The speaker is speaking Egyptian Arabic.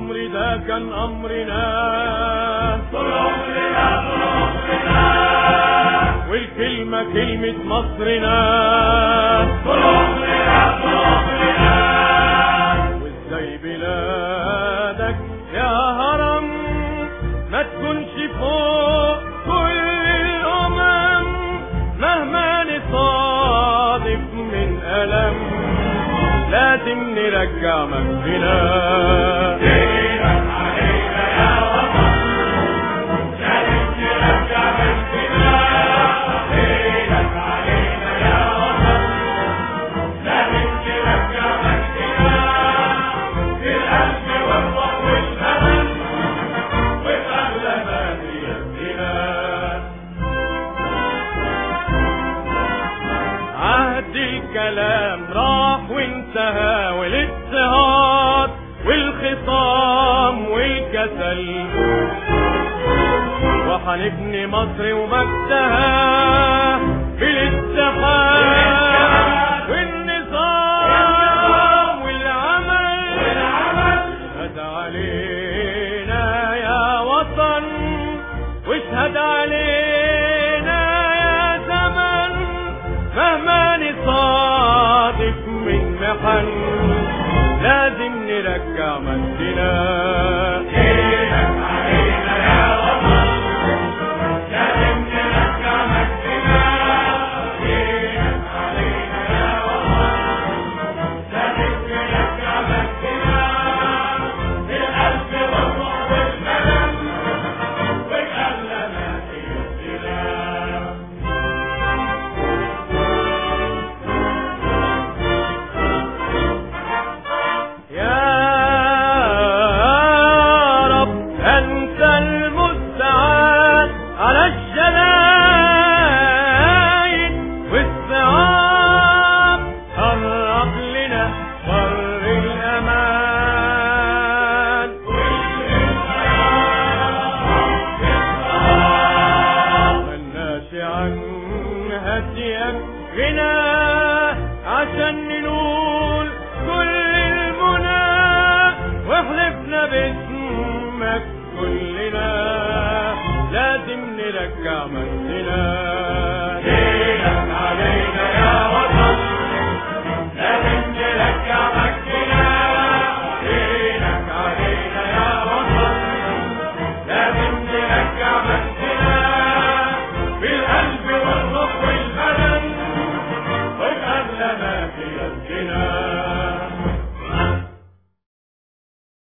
العمر ده كان أمرنا طول عمرنا طول عمرنا والكلمة كلمة مصرنا طول عمرنا طول عمرنا وازاي بلادك يا هرم ما تكونش فوق كل الأمم مهما نصادف من ألم لازم نرجع مجدنا دينك علينا يا وطن لازم نرجع مجدنا دينك علينا يا وطن لازم نرجع مجدنا في القلب والروح والأمل والأغلى ما بيدنا عهد الكلام راح وانتهى والاضطهاد والخصام والكسل وحنبني مصر ومجدها بالاتحاد والنظام والعمل والعمل اشهد علينا يا وطن واشهد علينا يا زمن مهما نصادف من محن لازم نرجع مجدنا دينك علينا يا وطن لازم نرجع مجدنا دينك علينا يا وطن لازم نرجع مجدنا بالقلب والروح والملل والأغلى ما بيدنا يا رب أنت المستعان على الشدائد والصعاب قرب لنا بر الأمان ملناش عن هديك غنى عشان ننول كل المنى واحلفنا باسمك كلنا لازم نرجع مجدنا